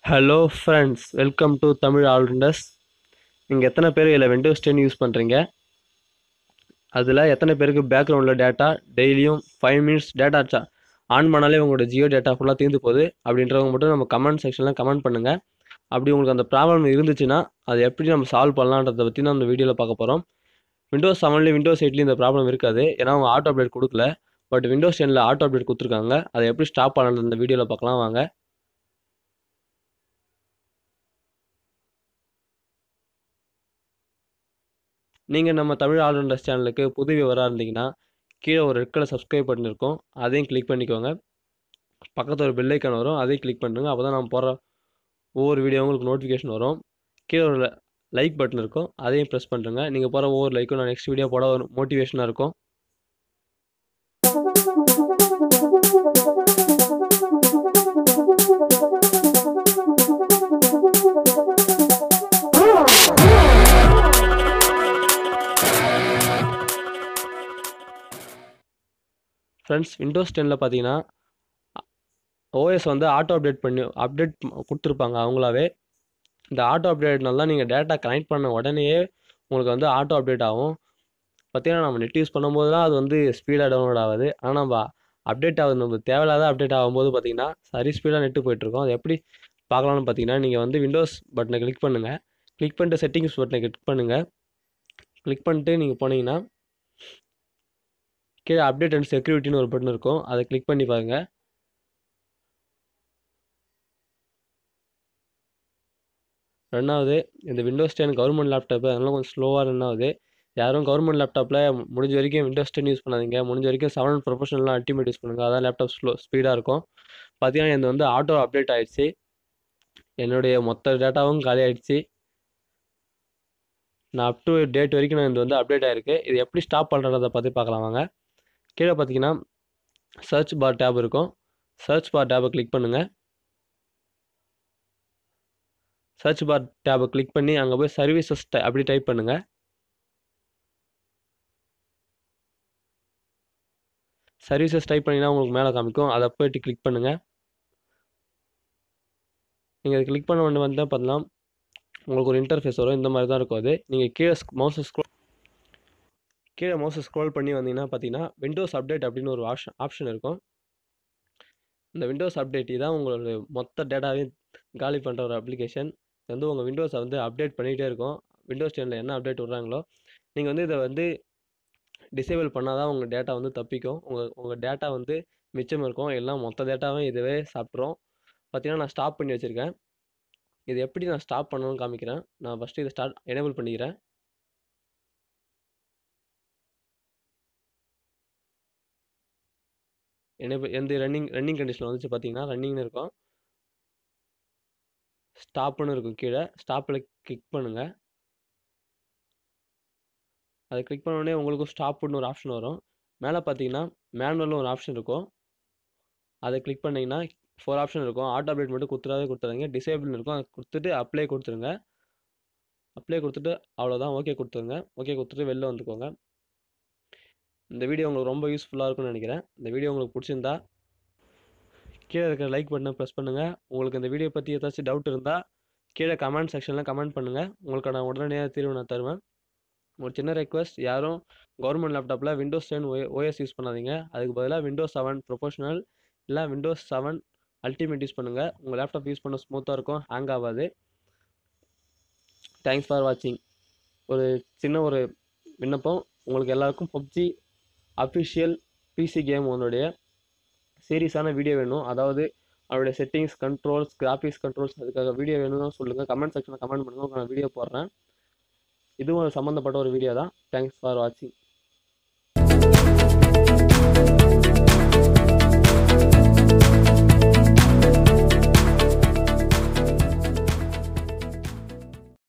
hello friends welcome to Tamil allrounders நீங்கள் எத்தனை பேர் இதில் விண்டோஸ் டென் யூஸ் பண்ணுறீங்க அதில் எத்தனை பேருக்கு பேக்ரவுண்டில் டேட்டா டெய்லியும் ஃபைவ் மினிட்ஸ் டேட்டா சா ஆன் பண்ணாலே உங்களோட ஜியோ டேட்டா ஃபுல்லாக தீர்ந்து போகுது அப்படின்றவங்க மட்டும் நம்ம கமெண்ட் செக்ஷனில் கமெண்ட் பண்ணுங்கள் அப்படி உங்களுக்கு அந்த ப்ராப்ளம் இருந்துச்சுன்னா அதை எப்படி நம்ம சால்வ் பண்ணலான்றதை பற்றி தான் அந்த வீடியோவில் பார்க்க போகிறோம் விண்டோஸ் செவன்லேயும் விண்டோஸ் எயிட்லேயும் இந்த ப்ராப்ளம் இருக்காது ஏன்னா அவங்க ஆட்டோ அப்டேட் கொடுக்கல பட் விண்டோஸ் டெனில் ஆட்டோ அப்டேட் கொடுத்துருக்காங்க அதை எப்படி ஸ்டாப் பண்ணலான்ற இந்த வீடியோவில் பார்க்கலாம் வாங்க நீங்கள் நம்ம தமிழ் ஆல்ரவுண்டர்ஸ் சேனலுக்கு புது விவராக இருந்தீங்கன்னா கீழே ஒரு ரெட் கலர் சப்ஸ்கிரைப் பட்டன் இருக்கும் அதையும் கிளிக் பண்ணிக்கோங்க பக்கத்தில் ஒரு பெல் ஐக்கான் வரும் அதையும் கிளிக் பண்ணுங்க அப்போ தான் நம்ம போடுற ஒவ்வொரு வீடியோ உங்களுக்கு நோட்டிஃபிகேஷன் வரும் கீழே ஒரு லைக் பட்டன் இருக்கும் அதையும் ப்ரெஸ் பண்ணுறங்க நீங்கள் போகிற ஒவ்வொரு லைக்கும் நான் நெக்ஸ்ட் வீடியோ போட ஒரு மோட்டிவேஷனாக இருக்கும் ஃப்ரெண்ட்ஸ் விண்டோஸ் டெனில் பார்த்தீங்கன்னா ஓஎஸ் வந்து ஆட்டோ அப்டேட் பண்ணி அப்டேட் கொடுத்துருப்பாங்க அவங்களாவே இந்த ஆட்டோ அப்டேட்னால நீங்கள் டேட்டா கனெக்ட் பண்ண உடனேயே உங்களுக்கு வந்து ஆட்டோ அப்டேட் ஆகும் பார்த்தீங்கன்னா நம்ம நெட் யூஸ் பண்ணும்போது தான் அது வந்து ஸ்பீடாக டவுன்லோட் ஆகுது ஆனால் நம்ம அப்டேட் ஆகுது நம்ம தேவையில்லாத அப்டேட் ஆகும்போது பார்த்தீங்கன்னா சரி ஸ்பீடாக நெட்டு போயிட்டுருக்கோம் அது எப்படி பார்க்கலாம்னு பார்த்தீங்கன்னா நீங்கள் வந்து விண்டோஸ் பட்டனை கிளிக் பண்ணுங்கள் கிளிக் பண்ணிட்டு செட்டிங்ஸ் பட்டனை கிளிக் பண்ணுங்கள் கிளிக் பண்ணிட்டு நீங்கள் போனீங்கன்னா கீழே அப்டேட் அண்ட் செக்யூரிட்டின்னு ஒரு பட்டன் இருக்கும் அதை கிளிக் பண்ணி பாருங்கள் ரன் ஆகுது இந்த விண்டோஸ் டென் கவர்மெண்ட் லேப்டாப்பு அதனால கொஞ்சம் ஸ்லோவாக ரன் ஆகுது யாரும் கவர்மெண்ட் லேப்டாப்பில் முடிஞ்ச வரைக்கும் விண்டோஸ் டென் யூஸ் பண்ணாதீங்க முடிஞ்ச வரைக்கும் செவன் ப்ரொஃபஷனல்லாம் அல்டிமேட் யூஸ் பண்ணுங்கள் அதான் லேப்டாப் ஸ்லோ ஸ்பீடாக இருக்கும் பார்த்தீங்கன்னா இது வந்து ஆட்டோ அப்டேட் ஆகிடுச்சு என்னுடைய மொத்த டேட்டாவும் காலி ஆகிடுச்சு நான் அப் டு டேட் வரைக்கும் நான் இது வந்து அப்டேட் ஆகிருக்கு இது எப்படி ஸ்டாப் பண்ணுறதை பற்றி பார்க்கலாம் வாங்க கீழே பார்த்தீங்கன்னா சர்ச் பார் டேப் இருக்கும் சர்ச் பார் டேப்பை கிளிக் பண்ணுங்கள் சர்ச் பார் டேப்பை கிளிக் பண்ணி அங்கே போய் சர்வீசஸ் அப்படி டைப் பண்ணுங்கள் சர்வீசஸ் டைப் பண்ணிங்கன்னா உங்களுக்கு மேலே காமிக்கும் அதை போய்ட்டு கிளிக் பண்ணுங்கள் நீங்கள் அதை கிளிக் பண்ண வேண்டிய வந்து பார்த்தலாம் உங்களுக்கு ஒரு இன்டர்ஃபேஸ் வரும் இந்த மாதிரி தான் இருக்கும் அது நீங்கள் கீழே மவுஸை ஸ்க்ரோ கீழே மவுஸை ஸ்க்ரோல் பண்ணி வந்தீங்கன்னா பார்த்தீங்கன்னா விண்டோஸ் அப்டேட் அப்படின்னு ஒரு ஆப்ஷன் ஆப்ஷன் இருக்கும் இந்த விண்டோஸ் அப்டேட் தான் உங்களோட மொத்த டேட்டாவையும் காலி பண்ணுற ஒரு அப்ளிகேஷன் இது வந்து உங்கள் விண்டோஸை வந்து அப்டேட் பண்ணிகிட்டே இருக்கும் விண்டோஸ் டெனில் என்ன அப்டேட் விட்றாங்களோ நீங்கள் வந்து இதை வந்து டிசேபிள் பண்ணால் தான் உங்கள் டேட்டா வந்து தப்பிக்கும் உங்கள் உங்கள் டேட்டா வந்து மிச்சம் இருக்கும் எல்லாம் மொத்த டேட்டாவும் இதுவே சாப்பிட்ரும் பார்த்தீங்கன்னா நான் ஸ்டாப் பண்ணி வச்சுருக்கேன் இது எப்படி நான் ஸ்டாப் பண்ணணும்னு காமிக்கிறேன் நான் ஃபஸ்ட்டு இதை ஸ்டார்ட் எனேபிள் பண்ணிக்கிறேன் எனேபிள் எந்த ரன்னிங் ரன்னிங் கண்டிஷனில் வந்துச்சு பார்த்தீங்கன்னா ரன்னிங்னு இருக்கும் ஸ்டாப்புன்னு இருக்கும் கீழே ஸ்டாப்பில் கிளிக் பண்ணுங்கள் அதை கிளிக் பண்ண உடனே உங்களுக்கும் ஸ்டாப்புன்னு ஒரு ஆப்ஷன் வரும் மேலே பார்த்தீங்கன்னா மேனுவல்னு ஒரு ஆப்ஷன் இருக்கும் அதை கிளிக் பண்ணிங்கன்னா ஃபோர் ஆப்ஷன் இருக்கும் ஆட்டோ அப்டேட் மட்டும் கொடுத்துடாதே கொடுத்துருங்க டிசேபிள்னு இருக்கும் அதை கொடுத்துட்டு அப்ளை கொடுத்துருங்க அப்ளை கொடுத்துட்டு அவ்வளோதான் ஓகே கொடுத்துருங்க ஓகே கொடுத்துட்டு வெளில வந்துக்கோங்க இந்த வீடியோ உங்களுக்கு ரொம்ப யூஸ்ஃபுல்லாக இருக்கும்னு நினைக்கிறேன் இந்த வீடியோ உங்களுக்கு பிடிச்சிருந்தா கீழே இருக்கிற லைக் பட்டனை ப்ரெஸ் பண்ணுங்கள் உங்களுக்கு இந்த வீடியோ பற்றி ஏதாச்சும் டவுட் இருந்தால் கீழே கமெண்ட் செக்ஷனில் கமெண்ட் பண்ணுங்கள் உங்களுக்கு நான் உடனடியாக தீர்வு நான் தருவேன் ஒரு சின்ன ரெக்வஸ்ட் யாரும் கவர்மெண்ட் லேப்டாப்பில் Windows ten O OS use பண்ணாதீங்க அதுக்கு பதிலாக விண்டோஸ் செவன் ப்ரொஃபஷனல் இல்லை விண்டோஸ் செவன் அல்டிமேட் யூஸ் பண்ணுங்கள் உங்கள் லேப்டாப் யூஸ் பண்ண ஸ்மூத்தாக இருக்கும் ஹேங் ஆகாது தேங்க்ஸ் ஃபார் வாட்சிங் ஒரு சின்ன ஒரு விண்ணப்பம் உங்களுக்கு எல்லாருக்கும் பப்ஜி அஃபிஷியல் பிசி கேம் உன்னுடைய சீரியஸான வீடியோ வேணும் அதாவது அவருடைய செட்டிங்ஸ் கண்ட்ரோல்ஸ் கிராஃபிக்ஸ் கண்ட்ரோல்ஸ் அதுக்காக வீடியோ வேணும்னு சொல்லுங்கள் கமெண்ட் செக்ஷனில் கமெண்ட் பண்ணுங்கள் நான் வீடியோ போடுறேன் இதுவும் சம்மந்தப்பட்ட ஒரு வீடியோ தான் தேங்க்ஸ் ஃபார் வாட்சிங்